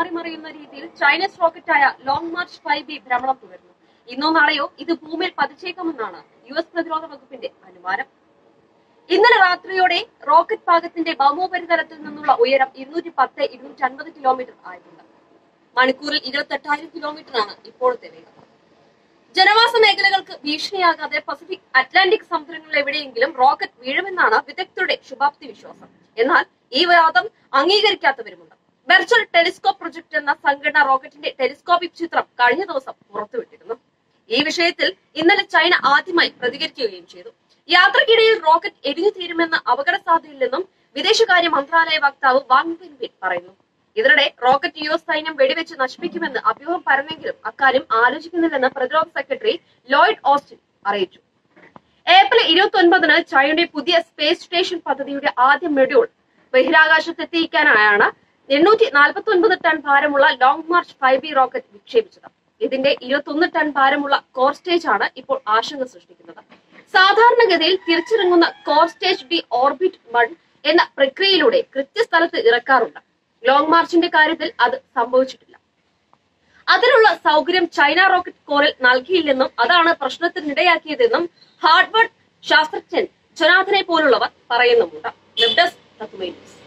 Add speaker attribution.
Speaker 1: മാറി മറിയുന്ന രീതിയിൽ ചൈനീസ് റോക്കറ്റായ ലോങ് മാർച്ച് ഫൈവ് ബി ഭ്രമണം തുടരുന്നു ഇന്നോ നാളെയോ ഇത് ഭൂമിയിൽ പതിച്ചേക്കുമെന്നാണ് യു എസ് പ്രതിരോധ വകുപ്പിന്റെ അനുമാനം ഇന്നലെ രാത്രിയോടെ റോക്കറ്റ് പാകത്തിന്റെ ഭൗമോപരിതലത്തിൽ നിന്നുള്ള ഉയരം ഇരുന്നൂറ്റി പത്ത് ഇരുന്നൂറ്റി അൻപത് കിലോമീറ്റർ ആയിട്ടുണ്ട് മണിക്കൂറിൽ ഇരുപത്തെട്ടായിരം കിലോമീറ്ററാണ് ഇപ്പോഴത്തെ വേഗം ജനവാസ മേഖലകൾക്ക് ഭീഷണിയാകാതെ പസഫിക് അറ്റ്ലാന്റിക് സമുദ്രങ്ങളിൽ എവിടെയെങ്കിലും റോക്കറ്റ് വീഴുമെന്നാണ് വിദഗ്ധരുടെ ശുഭാപ്തി വിശ്വാസം എന്നാൽ ഈ വാദം അംഗീകരിക്കാത്തവരുമുണ്ട് വെർച്വൽ ടെലിസ്കോപ്പ് പ്രൊജക്ട് എന്ന സംഘടന റോക്കറ്റിന്റെ ടെലിസ്കോപ്പിക് ചിത്രം കഴിഞ്ഞ ദിവസം പുറത്തുവിട്ടിരുന്നു ഈ വിഷയത്തിൽ ഇന്നലെ ചൈന ആദ്യമായി പ്രതികരിക്കുകയും ചെയ്തു യാത്രക്കിടയിൽ റോക്കറ്റ് എരിഞ്ഞു തീരുമെന്ന അപകട സാധ്യതയില്ലെന്നും വിദേശകാര്യ മന്ത്രാലയ വക്താവ് വാങ് ബിൻബിൻ പറയുന്നു ഇതിനിടെ റോക്കറ്റ് യു എസ് സൈന്യം വെടിവെച്ച് നശിപ്പിക്കുമെന്ന് അഭ്യൂഹം പരന്നെങ്കിലും അക്കാര്യം ആലോചിക്കുന്നില്ലെന്ന് പ്രതിരോധ സെക്രട്ടറി ലോയിഡ് ഓസ്റ്റിൻ അറിയിച്ചു ഏപ്രിൽ ഇരുപത്തി ഒൻപതിന് ചൈനയുടെ പുതിയ സ്പേസ് സ്റ്റേഷൻ പദ്ധതിയുടെ ആദ്യ മൊഡ്യൂൾ ബഹിരാകാശത്തെത്തിക്കാനായാണ് എണ്ണൂറ്റി നാൽപ്പത്തി ഒൻപത് ടൺ ഭാരമുള്ള Long March five B rocket വിക്ഷേപിച്ചത് ഇതിന്റെ ഇരുപത്തൊന്ന് ടൺ ഭാരമുള്ള കോർ സ്റ്റേജ് ആണ് ഇപ്പോൾ ആശങ്ക സൃഷ്ടിക്കുന്നത് സാധാരണഗതിയിൽ തിരിച്ചിറങ്ങുന്ന core stage deorbit one എന്ന പ്രക്രിയയിലൂടെ കൃത്യസ്ഥലത്ത് ഇറക്കാറുണ്ട് ലോങ് മാർച്ചിന്റെ കാര്യത്തിൽ അത് സംഭവിച്ചിട്ടില്ല അതിനുള്ള സൗകര്യം ചൈന റോക്കറ്റ് കോറിൽ നൽകിയില്ലെന്നും അതാണ് പ്രശ്നത്തിനിടയാക്കിയതെന്നും ഹാർഡ്വേർഡ് ശാസ്ത്രജ്ഞൻ ജൊനാഥനെ പോലുള്ളവർ പറയുന്നുമുണ്ട് വെബ് ഡെസ്ക് തത്തുമൈ ന്യൂസ്